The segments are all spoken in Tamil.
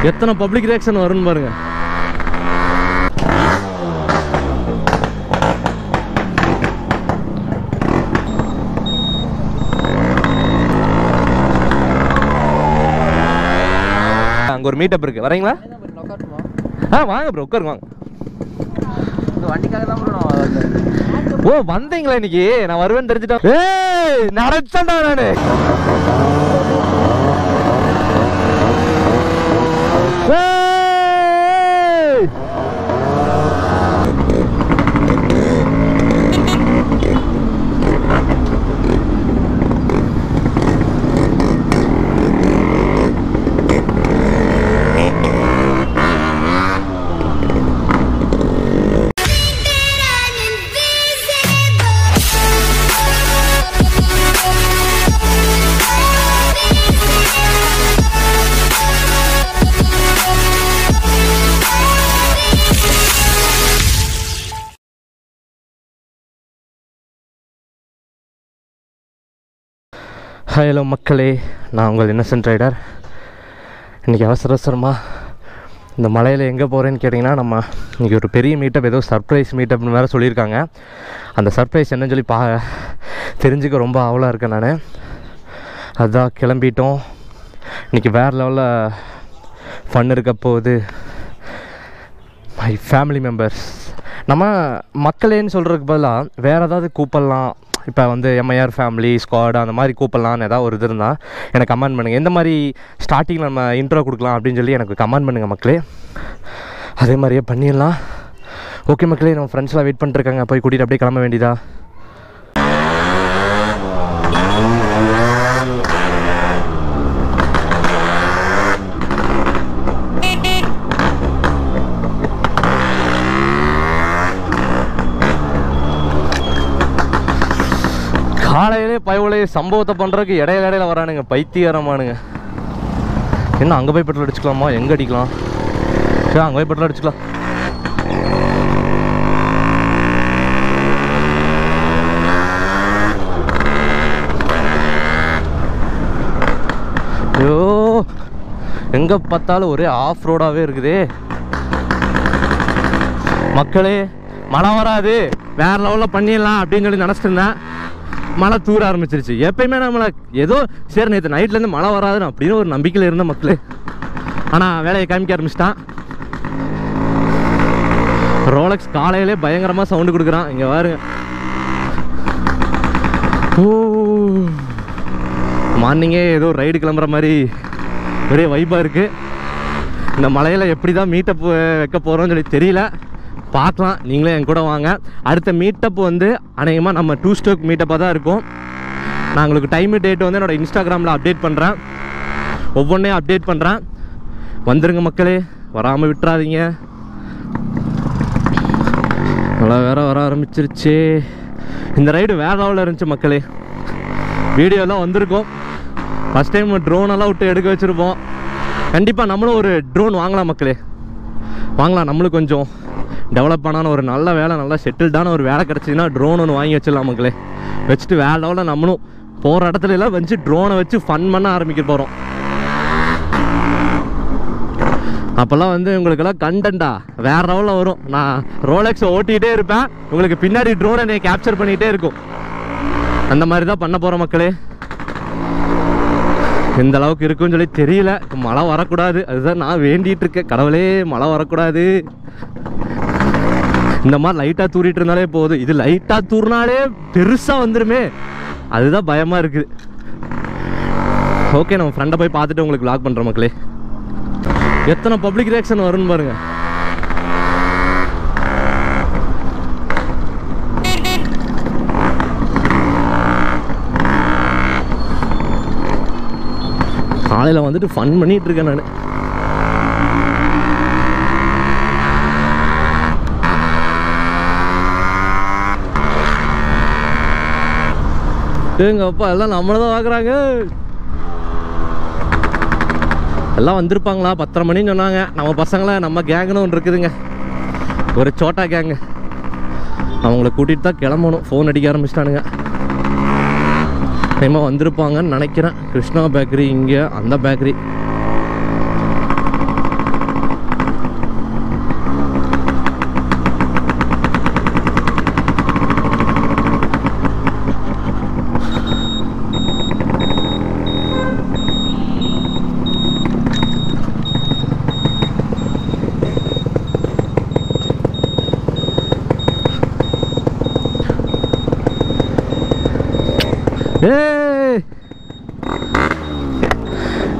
எத்தனை பப்ளிக் ரியாக்ஷன் வரும்னு பாருங்க அங்க ஒரு மீட்டப் இருக்கு வரீங்களா ஆ வாங்க ப்ரோ உட்காருங்க வாங்க வண்டிக்காக தான் ப்ரோ நான் வந்தேன் ஓ வந்தீங்களா இன்னைக்கு நான் வருவேன்னு தெரிஞ்சுட்டேன் ஏய் நடச்சேன்டா நானு ஏய்! ஹலோ மக்களே நான் உங்கள் இன்னசென்ட் ரைடர் இன்றைக்கி அவசர அவசரமாக இந்த மலையில் எங்கே போகிறேன்னு கேட்டிங்கன்னா நம்ம இன்றைக்கி ஒரு பெரிய மீட்டப் ஏதோ சர்ப்ரைஸ் மீட்டப்னு வேறு சொல்லியிருக்காங்க அந்த சர்ப்ரைஸ் என்னன்னு சொல்லி பா தெரிஞ்சுக்க ரொம்ப ஆவலாக இருக்கேன் நான் அதான் கிளம்பிட்டோம் இன்றைக்கி வேறு லெவலில் ஃபன் இருக்க போகுது மை ஃபேமிலி மெம்பர்ஸ் நம்ம மக்களேன்னு சொல்கிறதுக்கு பதிலாக வேறு ஏதாவது கூப்பிடலாம் இப்போ வந்து எம்ஐஆர் ஃபேமிலி ஸ்குவாட் அந்த மாதிரி கூப்பிடலான்னு ஏதாவது ஒரு இது இருந்தால் எனக்கு கமெண்ட் பண்ணுங்கள் எந்த மாதிரி ஸ்டார்டிங்கில் நம்ம இன்ட்ரோ கொடுக்கலாம் அப்படின்னு சொல்லி எனக்கு கமெண்ட் பண்ணுங்கள் மக்களே அதே மாதிரியே பண்ணிடலாம் ஓகே மக்களே நம்ம ஃப்ரெண்ட்ஸ்லாம் வெயிட் பண்ணிட்டுருக்காங்க போய் கூட்டிகிட்டு அப்படியே கிளம்ப வேண்டியதா காலையிலே பயவுலே சம்பவத்தை பண்ணுறதுக்கு இடையில இடையில வரானுங்க பைத்தியரமானுங்க என்ன அங்கே போய் பெட்ரோல் அடிச்சுக்கலாமா எங்கே அடிக்கலாம் சரி அங்கே போய் பெட்ரோல் அடிச்சுக்கலாம் ஐயோ எங்கே பார்த்தாலும் ஒரே ஆஃப் ரோடாகவே இருக்குதே மக்களே மழை வராது வேற லெவலில் பண்ணிடலாம் அப்படின்னு சொல்லி நினச்சிட்டு இருந்தேன் மழை தூர ஆரம்பிச்சிருச்சு எப்பயுமே நம்மளை ஏதோ சரி நேற்று நைட்லேருந்து மழை வராதுன்னு அப்படின்னு ஒரு நம்பிக்கையில் இருந்த மக்களே ஆனால் வேலையை காமிக்க ஆரம்பிச்சிட்டான் ரோலக்ஸ் காலையிலே பயங்கரமாக சவுண்டு கொடுக்குறான் இங்கே பாருங்க ஓ மார்னிங்கே ஏதோ ரைடு கிளம்புற மாதிரி ஒரே வைப்பாக இருக்குது இந்த மலையில் எப்படி தான் மீட்டப் வைக்க போகிறோம்னு சொல்லி தெரியல பார்க்கலாம் நீங்களே என் கூட வாங்க அடுத்த மீட்டப் வந்து அநேகமாக நம்ம டூ ஸ்டோக் மீட்டப்பாக தான் இருக்கும் நான் உங்களுக்கு டைமு டேட் வந்து என்னோட இன்ஸ்டாகிராமில் அப்டேட் பண்ணுறேன் ஒவ்வொன்றையும் அப்டேட் பண்ணுறேன் வந்துருங்க மக்களே வராமல் விட்டுறாதீங்க நல்லா வேற வர ஆரம்பிச்சிருச்சு இந்த ரைடு வேற லெவலில் இருந்துச்சு மக்களே வீடியோலாம் வந்திருக்கும் ஃபஸ்ட் டைம் ட்ரோனெல்லாம் விட்டு எடுக்க வச்சுருப்போம் கண்டிப்பாக நம்மளும் ஒரு ட்ரோன் வாங்கலாம் மக்களே வாங்கலாம் நம்மளும் கொஞ்சம் டெவலப் ஆனான ஒரு நல்ல வேலை நல்லா செட்டில்டான ஒரு வேலை கிடச்சிதுன்னா ட்ரோன் ஒன்று வாங்கி வச்சிடலாம் மக்களே வச்சுட்டு வேற லெவலில் நம்மளும் போகிற இடத்துல எல்லாம் வச்சு ட்ரோனை வச்சு ஃபன் பண்ண ஆரம்பிக்க போகிறோம் அப்போல்லாம் வந்து உங்களுக்கெல்லாம் கண்டென்ட்டா வேற லெவலில் வரும் நான் ரோலெக்ஸை ஓட்டிகிட்டே இருப்பேன் உங்களுக்கு பின்னாடி ட்ரோனை என்னை கேப்சர் பண்ணிகிட்டே இருக்கும் அந்த மாதிரி தான் பண்ண போகிறோம் மக்களே எந்த அளவுக்கு இருக்குன்னு சொல்லி தெரியல மழை வரக்கூடாது அதுதான் நான் வேண்டிட்டு இருக்கேன் கடவுளே மழை வரக்கூடாது இந்த மாதிரி லைட்டாக தூரிட்டு இருந்தாலே போதும் இது லைட்டாக தூறினாலே பெருசாக வந்துருமே அதுதான் பயமாக இருக்குது ஓகே நம்ம ஃப்ரெண்டை போய் பார்த்துட்டு உங்களுக்கு vlog பண்ணுறோம் மக்களே எத்தனை பப்ளிக் ரியாக்ஷன் வரும்னு பாருங்க காலையில் வந்துட்டு ஃபன் பண்ணிட்டு இருக்கேன் நான் எங்க அப்பா எல்லாம் நம்மளை தான் பார்க்குறாங்க எல்லாம் வந்திருப்பாங்களா பத்தரை மணின்னு சொன்னாங்க நம்ம பசங்கள நம்ம கேங்குன்னு ஒன்று இருக்குதுங்க ஒரு சோட்டா கேங்கு அவங்கள கூட்டிகிட்டு தான் கிளம்பணும் ஃபோன் அடிக்க ஆரம்பிச்சிட்டானுங்க டைமாக வந்திருப்பாங்கன்னு நினைக்கிறேன் கிருஷ்ணா பேக்கரி இங்கே அந்த பேக்கரி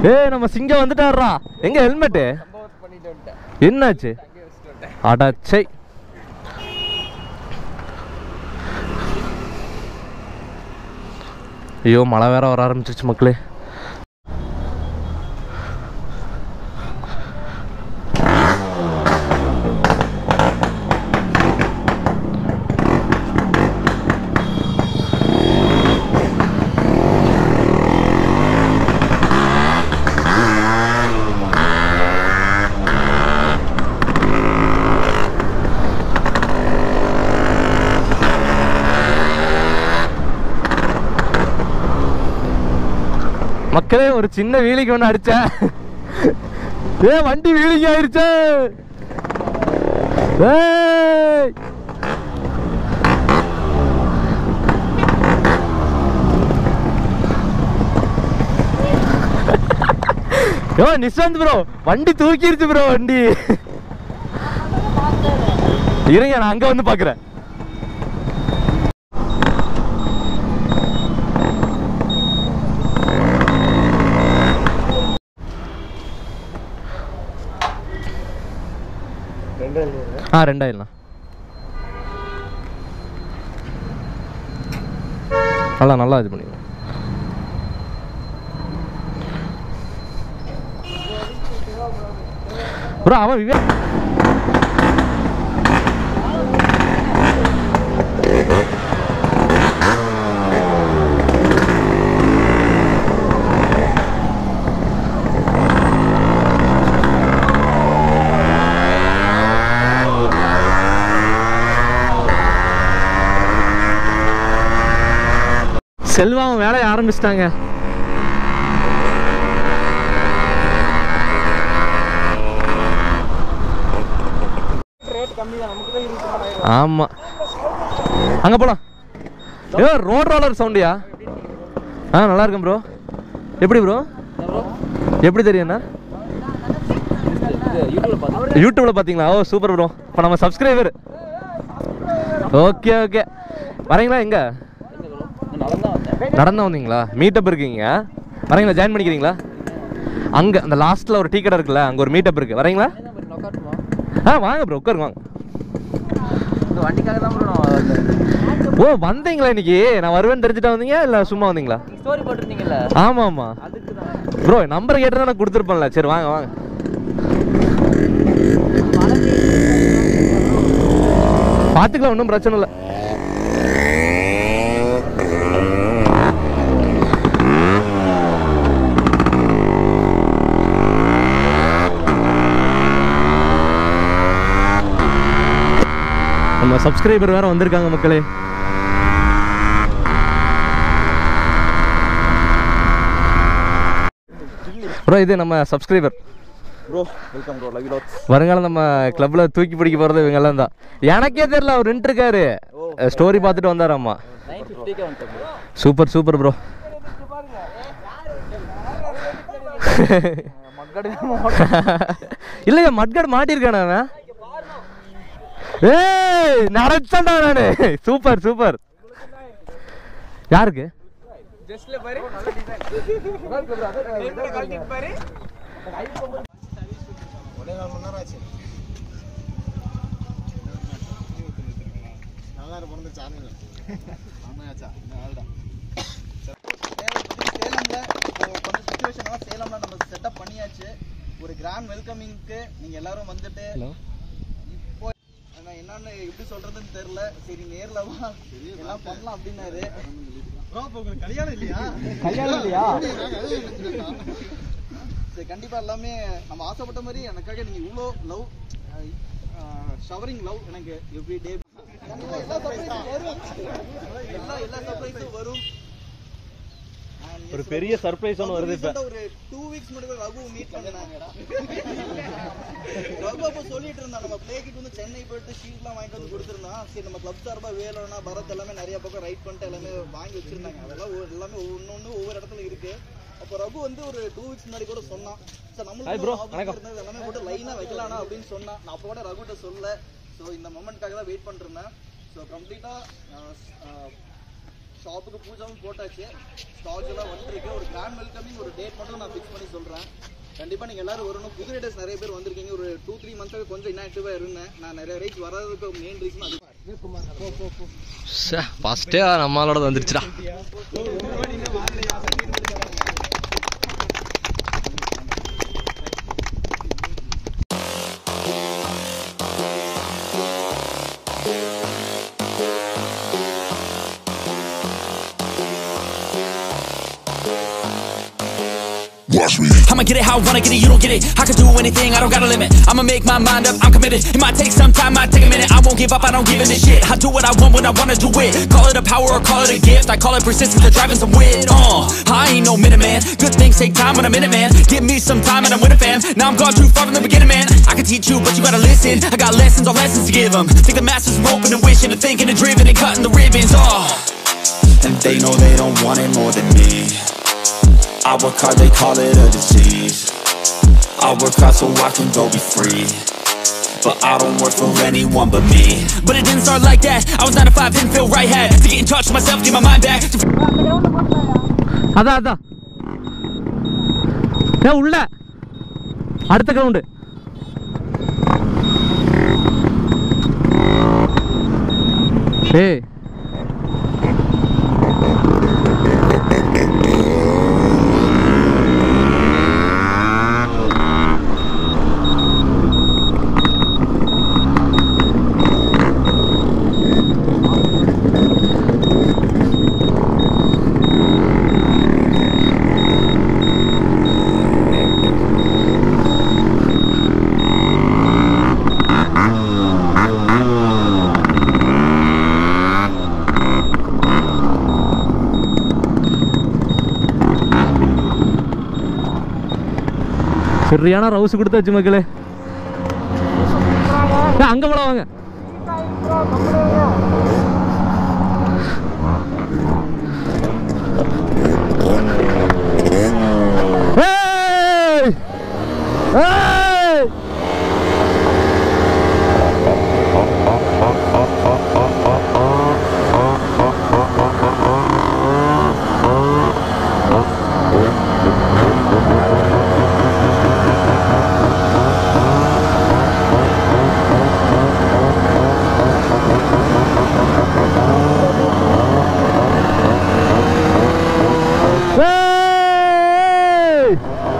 ஏய் நம்ம சிங்கம் வந்துட்டாருடா எங்க ஹெல்மெட்டு பண்ணிட்டு வந்துட்டேன் என்னாச்சு அடச்சை ஐயோ மழை வேற வர ஆரம்பிச்சிருச்சு மக்களே மக்களே ஒரு சின்ன வீலிக்கு ஒன்று அடிச்சேன் ஏ வண்டி வீலிக்கு ஆயிருச்சு ஏய் யோ நிஷாந்த் ப்ரோ வண்டி தூக்கிருச்சு ப்ரோ வண்டி இருங்க நான் அங்க வந்து பாக்குறேன் ஆ ரெண்டாயிரம் நல்லா நல்லா இது பண்ணிடுவோம் ப்ரோ அவன் விவேக் செல்வா அவன் வேலையை ஆரம்பிச்சிட்டாங்க ரேட் கம்மி தான் நமக்கு தான் இருபத்தி மூணாயிரம் ஆமா அங்க போலாம் ஏ ரோட் ரோலர் சவுண்டியா ஆ நல்லா இருக்கேன் ப்ரோ எப்படி ப்ரோ எப்படி தெரியும்ண்ணா இது யூடியூப்ல பார்த்து யூடியூப்ல பாத்தீங்களா ஓ சூப்பர் ப்ரோ இப்போ நம்ம சப்ஸ்கிரைபர் ஓகே ஓகே வரீங்களா எங்க நடந்தா வந்தேன் நடந்து வந்தீங்களா மீட்டப் இருக்கீங்க வரீங்களா ஜாயின் பண்ணிக்கிறீங்களா அங்க அந்த லாஸ்ட்ல ஒரு டீ கடை இருக்குல்ல அங்க ஒரு மீட்டப் இருக்கு வரீங்களா உட்காட்டுமா ஆ வாங்க ப்ரோ உட்காருங்க வாங்க இந்த வண்டிக்காக தான் bro நான் வந்தேன் ஓ வந்தீங்களா இன்னைக்கு நான் வருவேன்னு தெரிஞ்சுட்டா வந்தீங்க இல்ல சும்மா வந்தீங்களா ஸ்டோரி போட்டிருந்தீங்கல்ல ஆமா ஆமா அதுக்கு தான் ப்ரோ நம்பர் கேட்டு நான் கொடுத்துருப்பேன்ல சரி வாங்க வாங்க பார்த்துக்கலாம் ஒன்றும் பிரச்சனை இல்லை நம்ம சப்ஸ்கிரைபர் வேற வந்திருக்காங்க மக்களே ப்ரோ இது நம்ம subscriber bro welcome bro love you வருங்காலம் நம்ம கிளப்ல தூக்கி பிடிக்க போறது இவங்க எல்லாம் தான் எனக்கே தெரியல அவர் நின்று இருக்காரு ஸ்டோரி பார்த்துட்டு வந்தாரு அம்மா நைன் ஃபிஃப்டிக்கே வந்துட்டேன் bro. சூப்பர் சூப்பர் ப்ரோ மக்கள் இல்லையா மட்காடு மாட்டிருக்கானே அவன் ஏய் நடச்சண்டா நானு சூப்பர் சூப்பர் யாருக்கு ஜஸ்ட்ல பாரு நல்ல டிசைன் கழட்டி பாரு ஒரே நாலு மணி நேரம் ஆச்சு நல்லா பிறந்து சாமிங்க ஆமாச்சா ஆள்தான் சேலம்ல இப்போ கொஞ்சம் சுச்சுவேஷனாக சேலம்ல நம்ம செட்டப் பண்ணியாச்சு ஒரு கிராண்ட் வெல்கமிங்க்கு நீங்க எல்லாரும் வந்துட்டு இப்போ நான் என்னன்னு எப்படி சொல்றதுன்னு தெரியல சரி நேர்ல வா எல்லாம் பண்ணலாம் அப்படின்னாரு கல்யாணம் இல்லையா கல்யாணம் இல்லையா? சரி கண்டிப்பா எல்லாமே நம்ம ஆசைப்பட்ட மாதிரி எனக்காக நீங்க இவ்வளோ லவ் ஷவரிங் லவ் எனக்கு எவ்ரி டே எல்லா சர்ப்ரைஸும் வரும் எல்லா எல்லா சர்ப்ரைஸும் வரும் And yes, ஒரு பெரிய சர்ப்ரைஸ் ஒன்று வருது இப்போ recent ஆ ஒரு டூ வீக்ஸ் முன்னாடி ரகு மீட் பண்ணாங்க ரகு அப்போ சொல்லிட்டு இருந்தான் நம்ம பிளே கிட் வந்து சென்னை போயிட்டு ஷீட்லாம் வாங்கிட்டு வந்து கொடுத்துருந்தான் சரி நம்ம கிளப் சார்பா வேலும்னா பரத் எல்லாமே நிறைய பக்கம் ரைட் பண்ணிட்டு எல்லாமே வாங்கி வச்சிருந்தாங்க அதெல்லாம் ஒவ்வொரு- எல்லாமே ஒவ்வொன்று ஒவ்வொரு இடத்துல இருக்கு அப்போ ரகு வந்து ஒரு டூ வீக்ஸ் முன்னாடி கூட சொன்னான் சார் Hi நம்மளுக்கு bro, ஒரு office வணக்கம். இருந்தது எல்லாமே போட்டு லைனா வைக்கலாம்னா அப்படின்னு சொன்னான் நான் அப்போ கூட ரகுட்ட சொல்ல ஸோ இந்த மொமெண்ட்காக தான் வெயிட் பண்ணிருந்தேன் ஸோ கம்ப்ளீட்டா ஷாப்புக்கு பூஜாவும் போட்டாச்சு ஸ்டாக் எல்லாம் வந்துருக்கு ஒரு கிராண்ட் வெல்கமிங் ஒரு டேட் மட்டும் நான் ஃபிக்ஸ் பண்ணி சொல்கிறேன் கண்டிப்பாக நீங்கள் எல்லாரும் வரணும் புது ரைடர்ஸ் நிறைய பேர் வந்திருக்கீங்க ஒரு டூ த்ரீ மந்த்ஸாக கொஞ்சம் இன்ஆக்டிவாக இருந்தேன் நான் நிறைய ரைட்ஸ் வராததுக்கு மெயின் ரீசன் அது ஃபஸ்ட்டே நம்மளோட வந்துருச்சுடா Watch me. I'ma get it how I wanna get it, you don't get it. I can do anything, I don't got a limit. I'ma make my mind up, I'm committed. It might take some time, might take a minute. I won't give up, I don't give in this shit. I do what I want when I wanna do it. Call it a power or call it a gift. I call it persistence, or driving some wit. Uh, I ain't no minute man. Good things take time when I'm in it, man. Give me some time and I'm with a fam. Now I'm gone too far from the beginning, man. I can teach you, but you gotta listen. I got lessons on lessons to give them. Think the masters are open and wishing and thinking and driven and cutting the ribbons. Oh. And they know they don't want it more than me. I work hard, they call it a disease. I work hard so I can go be free. But I don't work for anyone but me. But it didn't start like that. I was 9 to 5, didn't feel right. Had to get in touch with myself, get my mind back. To அதான் அதான் ஏ உள்ள அடுத்த கிரவுண்டு ஏய் சரியான ரவுஸ் கொடுத்தாச்சு மக்களே ஏய், அங்க போல வாங்க ஏய்! ஏய்! ஏய்!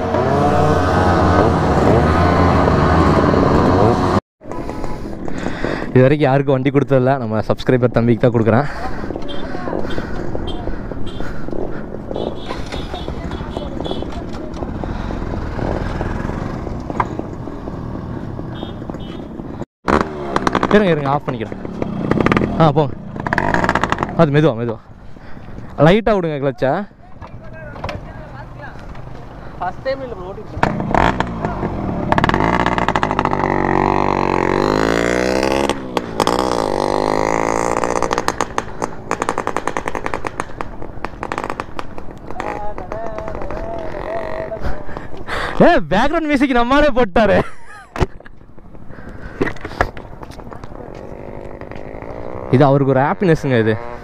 இது வரைக்கும் யாருக்கும் வண்டி கொடுத்ததில்ல நம்ம சப்ஸ்கிரைபர் தம்பிக்கு தான் கொடுக்குறேன் இருங்க இருங்க ஆஃப் பண்ணிக்கிறேன் ஆ போங்க அது மெதுவா மெதுவா லைட்டாக விடுங்க கிளச்சா ஃபர்ஸ்ட் டைம் இல்லை ஓட்டிட்டு ஏ பேக்ரவுண்ட் மியூசிக் நம்மளே போட்டாரு இது அவருக்கு ஒரு ஹாப்பினஸ்ங்க இது